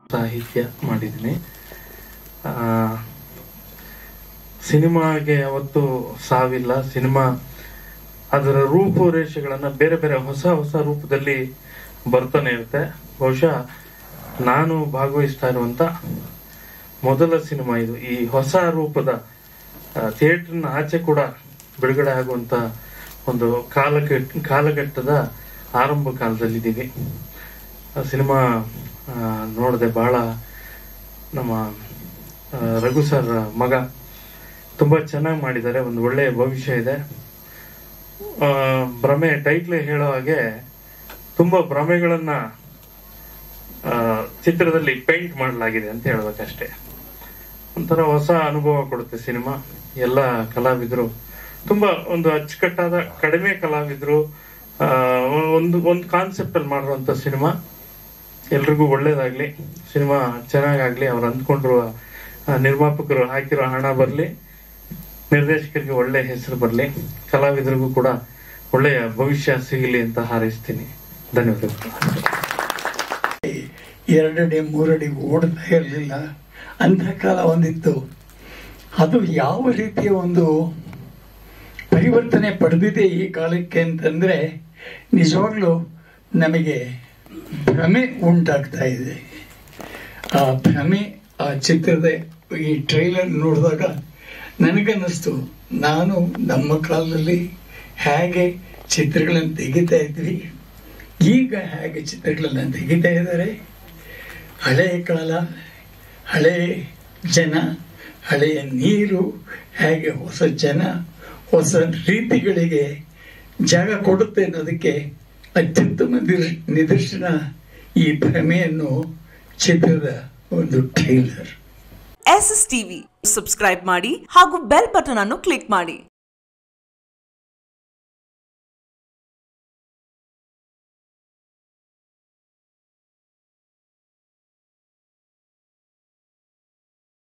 ಸಾಹಿತ್ಯ ಮಾಡಿದ್ದೀನಿ ಆ, ಸಿನಿಮಾಗೆ ಯಾವತ್ತೂ ಸಾವಿಲ್ಲ ಸಿನಿಮಾ ಅದರ ರೂಪುರೇಷೆಗಳನ್ನು ಬೇರೆ ಬೇರೆ ಹೊಸ ಹೊಸ ರೂಪದಲ್ಲಿ ಬರ್ತಾನೆ ಇರುತ್ತೆ ಬಹುಶಃ ನಾನು ಭಾಗವಹಿಸ್ತಾ ಇರುವಂತ ಮೊದಲ ಸಿನಿಮಾ ಇದು ಈ ಹೊಸ ರೂಪದ ಥಿಯೇಟರ್ನ ಆಚೆ ಕೂಡ ಬಿಡುಗಡೆ ಆಗುವಂತ ಒಂದು ಕಾಲಘಟ್ಟ ಕಾಲಘಟ್ಟದ ಆರಂಭ ಕಾಲದಲ್ಲಿದ್ದೀವಿ ಆ ಸಿನಿಮಾ ನೋಡಿದೆ ಬಹಳ ನಮ್ಮ ಆ, ರಘು ಸರ್ ಮಗ ತುಂಬಾ ಚೆನ್ನಾಗಿ ಮಾಡಿದ್ದಾರೆ ಒಂದು ಒಳ್ಳೆಯ ಭವಿಷ್ಯ ಇದೆ ಆ, ಭ್ರಮೆ ಟೈಟ್ಲ್ ಹೇಳೋ ಹಾಗೆ ತುಂಬಾ ಭ್ರಮೆಗಳನ್ನ ಆ, ಚಿತ್ರದಲ್ಲಿ ಪೇಂಟ್ ಮಾಡಲಾಗಿದೆ ಅಂತ ಹೇಳ್ಬೇಕಷ್ಟೇ ಒಂಥರ ಹೊಸ ಅನುಭವ ಕೊಡುತ್ತೆ ಸಿನಿಮಾ ಎಲ್ಲ ಕಲಾವಿದರು ತುಂಬಾ ಒಂದು ಅಚ್ಚುಕಟ್ಟಾದ ಕಡಿಮೆ ಕಲಾವಿದರು ಆ, ಒಂದು ಒಂದು ಕಾನ್ಸೆಪ್ಟ್ ಅಲ್ಲಿ ಮಾಡಿರುವಂತ ಸಿನಿಮಾ ಎಲ್ರಿಗೂ ಒಳ್ಳೇದಾಗ್ಲಿ ಸಿನಿಮಾ ಚೆನ್ನಾಗಾಗ್ಲಿ ಅವ್ರು ಅಂದ್ಕೊಂಡಿರುವ ಆ, ನಿರ್ಮಾಪಕರು ಹಾಕಿರೋ ಹಣ ಬರಲಿ ನಿರ್ದೇಶಕರಿಗೆ ಒಳ್ಳೆ ಹೆಸರು ಬರಲಿ ಕಲಾವಿದರಿಗೂ ಕೂಡ ಒಳ್ಳೆಯ ಭವಿಷ್ಯ ಸಿಗಲಿ ಅಂತ ಹಾರೈಸ್ತೀನಿ ಧನ್ಯವಾದಗಳು ಎರಡಡಿ ಮೂರಡಿ ಓಡ್ತಾ ಇರಲಿಲ್ಲ ಅಂಥ ಕಾಲ ಒಂದಿತ್ತು ಅದು ಯಾವ ರೀತಿಯ ಒಂದು ಪರಿವರ್ತನೆ ಪಡೆದಿದೆ ಈ ಕಾಲಕ್ಕೆ ಅಂತಂದ್ರೆ ನಿಜವಾಗ್ಲೂ ನಮಗೆ ಭ್ರಮೆ ಉಂಟಾಗ್ತಾ ಇದೆ ಆ ಭ್ರಮೆ ಆ ಚಿತ್ರದ ಈ ಟ್ರೈಲರ್ ನೋಡಿದಾಗ ನನಗನ್ನಿಸ್ತು ನಾನು ನಮ್ಮ ಕಾಲದಲ್ಲಿ ಹೇಗೆ ಚಿತ್ರಗಳನ್ನು ತೆಗಿತಾ ಇದ್ವಿ ಈಗ ಹೇಗೆ ಚಿತ್ರಗಳನ್ನು ತೆಗಿತಾ ಇದ್ದಾರೆ ಹಳೆಯ ಕಾಲ ಹಳೆಯ ಜನ ಹಳೆಯ ನೀರು ಹೇಗೆ ಹೊಸ ಜನ ಹೊಸ ರೀತಿಗಳಿಗೆ ಜಾಗ ಕೊಡುತ್ತೆ ಅನ್ನೋದಕ್ಕೆ ಅತ್ಯುತ್ತಮ ನಿರ್- ನಿದರ್ಶನ ಈ ಭ್ರಮೆಯನ್ನು ಚಿತ್ರದ ಒಂದು trailer S S TV subscribe ಮಾಡಿ ಹಾಗೂ ಬೆಲ್ ಬಟನ್ ಅನ್ನು ಕ್ಲಿಕ್ ಮಾಡಿ